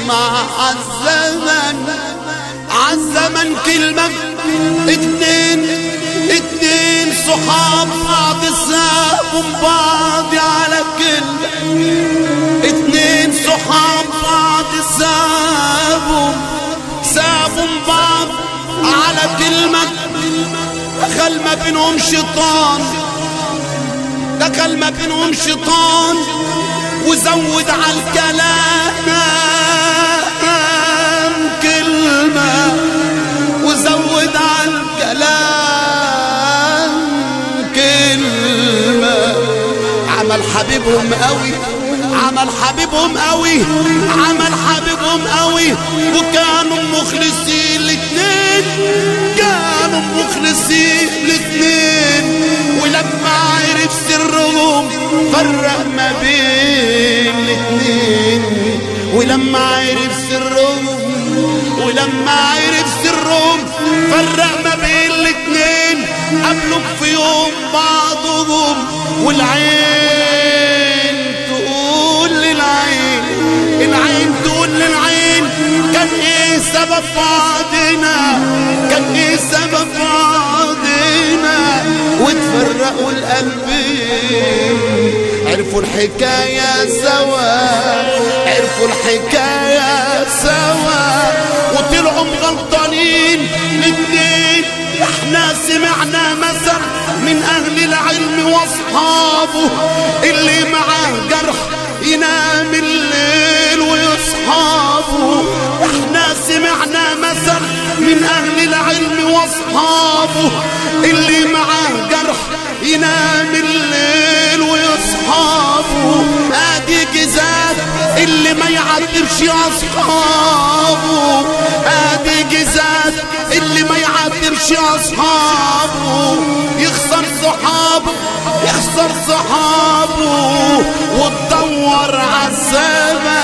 اسمع عالزمن عالزمن كلمة اتنين اتنين صحاب بعض سابوا بعض على كلمة اتنين صحاب بعض سابوا سابوا بعض على كلمة دخل ما بينهم شيطان دخل ما بينهم شيطان وزود على الكلام كلمة وزود على الكلام كلمة عمل حبيبهم قوي عمل حبيبهم قوي عمل حبيبهم قوي وكانوا مخلصين الاتنين كانوا مخلصين الاتنين ولما عرف سرهم فرق ما بين الاتنين ولما عرف سرهم ولما عرف سرهم فرق ما بين الاتنين قبلوا في يوم بعضهم والعين تقول للعين العين تقول للعين كان ايه سبب بعضنا كان ايه سبب بعضنا وتفرقوا القلبين عرفوا الحكاية سوا عرفوا الحكاية سوا وطلعوا غلطانين الاتنين احنا سمعنا مثل من اهل العلم واصحابه اللي معاه جرح ينام الليل ويصحابه احنا سمعنا مثل من اهل العلم واصحابه اللي معاه جرح ينام الليل ويصحابه ادي جزات اللي ما يعاتبش اصحابه ادي جزات اللي ما يعاتبش اصحابه يخسر صحابه يخسر صحابه وتدور عالزمن